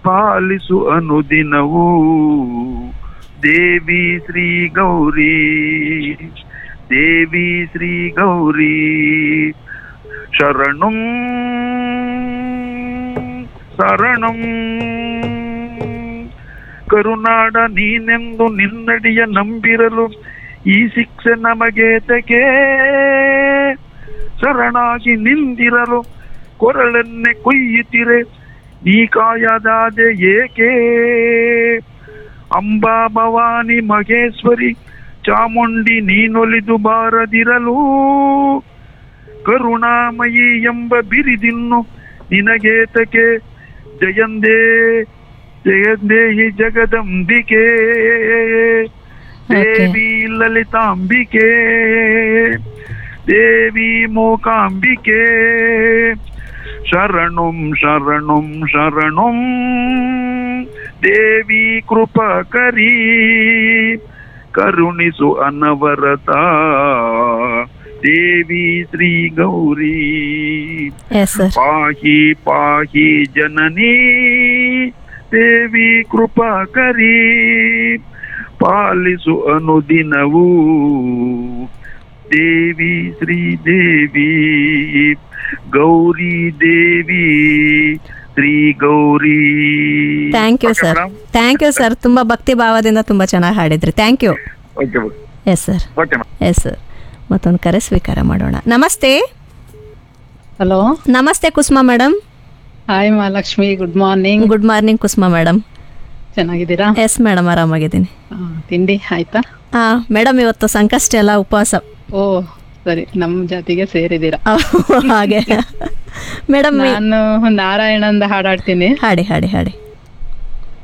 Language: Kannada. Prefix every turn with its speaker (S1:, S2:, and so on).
S1: ಪಾಲಿಸು ಅನುದಿನವೂ ದೇವಿ ಶ್ರೀ ಗೌರಿ ದೇವಿ ಶ್ರೀ ಗೌರಿ ಶರಣಂ ಶರಣಂ ಕರುನಾಡ ನೀನೆಂದು ನಿನ್ನಡಿಯ ನಂಬಿರಲು ಈ ಶಿಕ್ಷೆ ನಮಗೇತಕೆ ಶರಣಾಗಿ ನಿಂದಿರಲು ಕೊರಳನ್ನೆ ಕೊಯ್ಯುತ್ತಿರೆ ನೀ ಕಾಯದಾದೆ ಏಕೆ ಅಂಬಾ ಭವಾನಿ ಮಹೇಶ್ವರಿ ಚಾಮುಂಡಿ ನೀನೊಲಿದು ಬಾರದಿರಲು ಕರುಣಾಮಯಿ ಎಂಬ ಬಿರಿದಿನ್ನು ನಿನಗೇತಕೆ ಜಯಂದೇ ಜಯಂದೇಹಿ ಜಗದಂಬಿಕೆ ದೇವಿ ಲಲಿತಾಂಬಿಕೆ ದೇವಿ ಮೂಕಾಂಬಿಕೆ ಶರಣಂ ಶರಣಂ ಶರಣಂ ದೇವಿ ಕೃಪಕರಿ ಕರುಣಿಸು ಅನವರತ ದೇವಿ ಶ್ರೀ ಗೌರಿ
S2: ಎಸ್ ಸರ್
S1: ಪಾಹಿ ಪಾಹಿ ಜನನಿ ದೇವಿ ಕೃಪಾಕರಿ ಪಾಲಿಸು ಅನುದಿನವೂ ದೇವಿ ಶ್ರೀ ದೇವಿ ಗೌರಿ ದೇವಿ Shri Gauri
S2: thank you sir thank you sir ತುಂಬ ಭಕ್ತಿ ಭಾವದಿಂದ ತುಂಬ ಚೆನ್ನಾಗಿ ಹಾಡಿದ್ರಿ thank you
S1: okay
S2: yes sir
S1: okay
S2: yes sir ಮತ್ತೊಂದು ಕರೆ ಸ್ವೀಕಾರ ಮಾಡೋಣ ನಮಸ್ತೆ
S3: ಹಲೋ
S2: ನಮಸ್ತೆ Kusuma madam
S3: hi Mahalakshmi good morning
S2: good morning Kusuma madam
S3: ಚೆನ್ನಾಗಿದ್ದೀರಾ
S2: ಎಸ್ ಮೇಡಮ್ ಆರಾಮಾಗಿದ್ದೀನಿ
S3: ಆ, ತಿಂಡಿ ಆಯ್ತಾ
S2: ಹಾಂ ಮೇಡಮ್ ಇವತ್ತು ಸಂಕಷ್ಟ ಎಲ್ಲ ಉಪವಾಸ
S3: ಓ ಸರಿ ನಮ್ಮ ಜಾತಿಗೆ ಸೇರಿದ್ದೀರಾ
S2: ಹಾಗೆ ಮೇಡಮ್
S3: ನಾನು ನಾರಾಯಣಂದ ಹಾಡಾಡ್ತೀನಿ
S2: ಹಾಡಿ ಹಾಡಿ ಹಾಡಿ